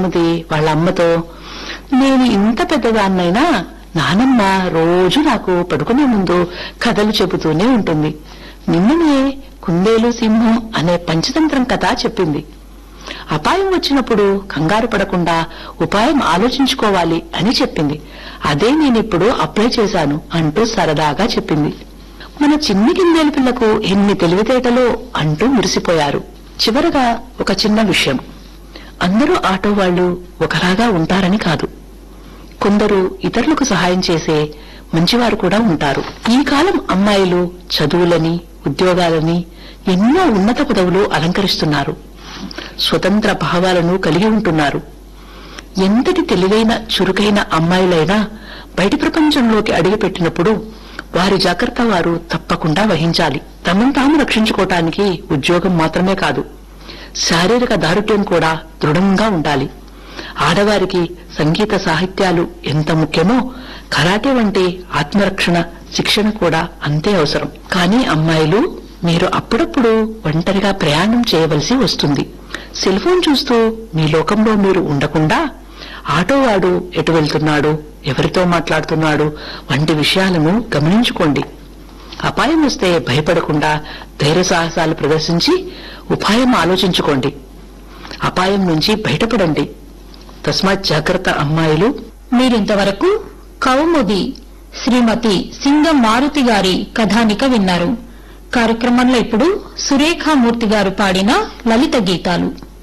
కౌముది వాళ్ళ అమ్మతో నేను ఇంత పెద్దదాన్నైనా నానమ్మ రోజు నాకు పడుకునే ముందు కథలు చెబుతూనే ఉంటుంది నిన్ననే కుందేలు సింహం అనే పంచతంత్రం కథ చెప్పింది అపాయం వచ్చినప్పుడు కంగారు పడకుండా ఉపాయం ఆలోచించుకోవాలి అని చెప్పింది అదే నేనిప్పుడు అప్లై చేశాను అంటూ సరదాగా చెప్పింది మన చిన్ని కిందేలు పిల్లకు ఎన్ని తెలివితేటలో అంటూ మురిసిపోయారు చివరగా ఒక చిన్న విషయం అందరూ ఆటో వాళ్ళు ఒకలాగా ఉంటారని కాదు కొందరు ఇతరులకు సహాయం చేసే మంచివారు కూడా ఉంటారు ఈ కాలం అమ్మాయిలు చదువులని ఉద్యోగాలని ఎన్నో ఉన్నత పదవులు అలంకరిస్తున్నారు స్వతంత్ర భావాలను కలిగి ఉంటున్నారు ఎంతటి తెలివైన చురుకైన అమ్మాయిలైనా బయటి ప్రపంచంలోకి అడుగుపెట్టినప్పుడు వారి జాగ్రత్త వారు తప్పకుండా వహించాలి తమను తాము రక్షించుకోవటానికి ఉద్యోగం మాత్రమే కాదు శారీరక దారుఢ్యం కూడా దృఢంగా ఉండాలి ఆడవారికి సంగీత సాహిత్యాలు ఎంత ముఖ్యమో కరాటే వంటి ఆత్మరక్షణ శిక్షణ కూడా అంతే అవసరం కానీ అమ్మాయిలు మీరు అప్పుడప్పుడు ఒంటరిగా ప్రయాణం చేయవలసి వస్తుంది సెల్ ఫోన్ చూస్తూ మీ లోకంలో మీరు ఉండకుండా ఆటోవాడు ఎటు వెళ్తున్నాడు ఎవరితో మాట్లాడుతున్నాడు వంటి విషయాలను గమనించుకోండి అపాయం వస్తే భయపడకుండా ధైర్య సాహసాలు ప్రదర్శించి ఉపాయం ఆలోచించుకోండి అపాయం నుంచి బయటపడండి తస్మాత్ జాగ్రత్త అమ్మాయిలు మీరింతవరకు కౌముది శ్రీమతి సింగం మారుతి గారి కథానిక విన్నారు కార్యక్రమంలో ఇప్పుడు సురేఖామూర్తి గారు పాడిన లలిత గీతాలు